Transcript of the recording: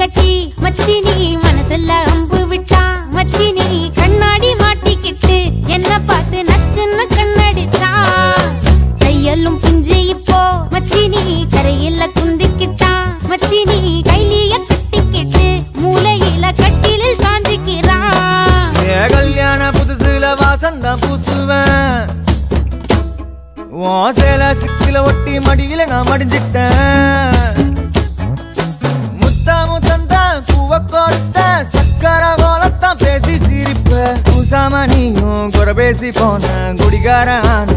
கட்டி மச்சி நீ மனசுல அம்பு விட்டா மச்சி நீ கண்ணாடி மாட்டிக்கிட்டு என்ன பார்த்து நச்சுன்னு கண்ணடிச்சா கையெல்லும் பிஞ்சு இப்போ மச்சி நீ கரையில குந்திக்கிட்டா மச்சி நீ கைலிய கட்டிக்கிட்டு மூலையில கட்டிலில் சாஞ்சிக்கிறா ஏ கல்யாண புதுசுல வாசந்தான் பூசுவேன் உன் சேல சிக்கில ஒட்டி மடியில நான் மடிஞ்சிட்டேன் முத்தா முத்தந்தான் பூவ கோர்த்த சக்கர கோலத்தான் பேசி சிரிப்ப பூசாம நீயும் குறை பேசி போன குடிகார ஆன